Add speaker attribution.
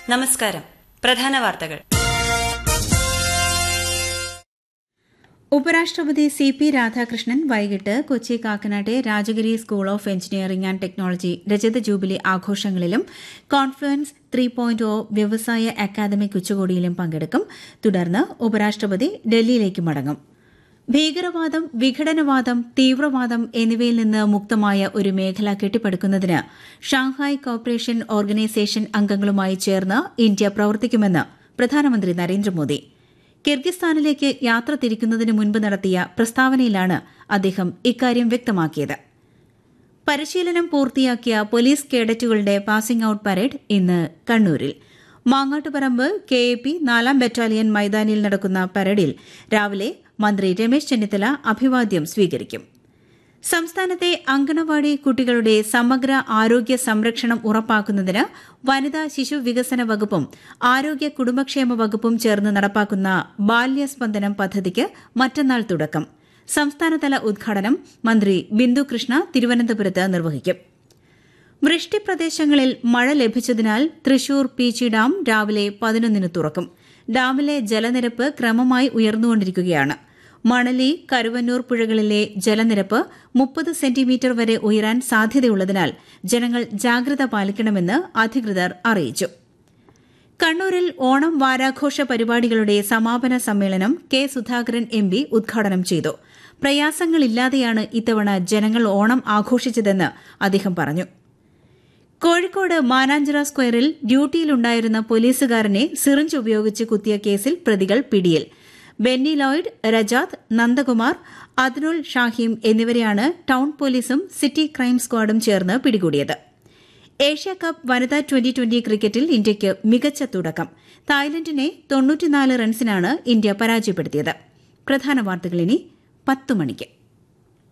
Speaker 1: നമസ്കാരം പ്രധാന വാർത്തകൾ
Speaker 2: ഉപരാഷ്ട്രപതി സി പി രാധാകൃഷ്ണൻ വൈകിട്ട് കൊച്ചി കാക്കനാട്ടെ Rajagiri school of engineering and technology രജത ജൂബിലി ആഘോഷങ്ങളിലും കോൺഫ്ലുവൻസ് ത്രീ പോയിന്റ് ഒ വ്യവസായ അക്കാദമിക് ഉച്ചകോടിയിലും പങ്കെടുക്കും തുടർന്ന് ഉപരാഷ്ട്രപതി ഡൽഹിയിലേക്ക് മടങ്ങും ഭീകരവാദം വിഘടനവാദം തീവ്രവാദം എന്നിവയിൽ നിന്ന് മുക്തമായ ഒരു മേഖല കെട്ടിപ്പടുക്കുന്നതിന് ഷാങ്ഹായ് കോർപ്പറേഷൻ ഓർഗനൈസേഷൻ അംഗങ്ങളുമായി ചേർന്ന് ഇന്ത്യ പ്രവർത്തിക്കുമെന്ന് പ്രധാനമന്ത്രി നരേന്ദ്രമോദി കിർഗിസ്ഥാനിലേക്ക് യാത്ര തിരിക്കുന്നതിന് മുൻപ് നടത്തിയ പ്രസ്താവനയിലാണ് അദ്ദേഹം ഇക്കാര്യം വ്യക്തമാക്കിയത് പരിശീലനം പൂർത്തിയാക്കിയ പോലീസ് കേഡറ്റുകളുടെ പാസിംഗ് ഔട്ട് പരേഡ് ഇന്ന് കണ്ണൂരിൽ മാങ്ങാട്ടുപറമ്പ് കെ എ പി നാലാം ബറ്റാലിയൻ മൈതാനിയിൽ നടക്കുന്ന പരേഡിൽ രാവിലെ മന്ത്രി രമേശ് ചെന്നിത്തല അഭിവാദ്യം സ്വീകരിക്കും സംസ്ഥാനത്തെ അങ്കണവാടി കുട്ടികളുടെ സമഗ്ര ആരോഗ്യ സംരക്ഷണം ഉറപ്പാക്കുന്നതിന് വനിതാ ശിശു വികസന വകുപ്പും ആരോഗ്യ കുടുംബക്ഷേമ വകുപ്പും ചേർന്ന് നടപ്പാക്കുന്ന ബാല്യസ്പന്ദനം പദ്ധതിക്ക് മറ്റന്നാൾ തുടക്കം സംസ്ഥാനതല ഉദ്ഘാടനം മന്ത്രി ബിന്ദു കൃഷ്ണ തിരുവനന്തപുരത്ത് നിർവഹിക്കും വൃഷ്ടിപ്രദേശങ്ങളിൽ മഴ ലഭിച്ചതിനാൽ തൃശൂർ പീച്ചി ഡാം രാവിലെ പതിനൊന്നിന് തുറക്കും ഡാമിലെ ജലനിരപ്പ് ക്രമമായി ഉയർന്നുകൊണ്ടിരിക്കുകയാണ് മണലി കരുവന്നൂർ പുഴകളിലെ ജലനിരപ്പ് മുപ്പത് സെന്റിമീറ്റർ വരെ ഉയരാൻ സാധ്യതയുള്ളതിനാൽ ജനങ്ങൾ ജാഗ്രത പാലിക്കണമെന്ന് അധികൃതർ അറിയിച്ചു കണ്ണൂരിൽ ഓണം വാരാഘോഷ പരിപാടികളുടെ സമാപന സമ്മേളനം കെ സുധാകരൻ എം പി ഉദ്ഘാടനം ചെയ്തു പ്രയാസങ്ങളില്ലാതെയാണ് ഇത്തവണ ജനങ്ങൾ ഓണം ആഘോഷിച്ചതെന്ന് അദ്ദേഹം പറഞ്ഞു കോഴിക്കോട് മാനാഞ്ചിറ സ്ക്വയറിൽ ഡ്യൂട്ടിയിലുണ്ടായിരുന്ന പോലീസുകാരനെ സിറിഞ്ച് ഉപയോഗിച്ച് കുത്തിയ കേസിൽ പ്രതികൾ പിടിയിൽ ബെന്നി ലോയിഡ് രജാദ് നന്ദകുമാർ അദ്നുൽ ഷാഹിം എന്നിവരെയാണ് ടൌൺ പോലീസും സിറ്റി ക്രൈം സ്ക്വാഡും ചേർന്ന് പിടികൂടിയത് ഏഷ്യ കപ്പ് വനിതാ ട്വന്റി ട്വന്റി ക്രിക്കറ്റിൽ ഇന്ത്യയ്ക്ക് മികച്ച തുടക്കം തായ്ലൻഡിനെ തൊണ്ണൂറ്റിനാല് റൺസിനാണ് ഇന്ത്യ പരാജയപ്പെടുത്തിയത് പ്രധാന വാർത്തകൾ ഇനി പത്ത് മണിക്ക്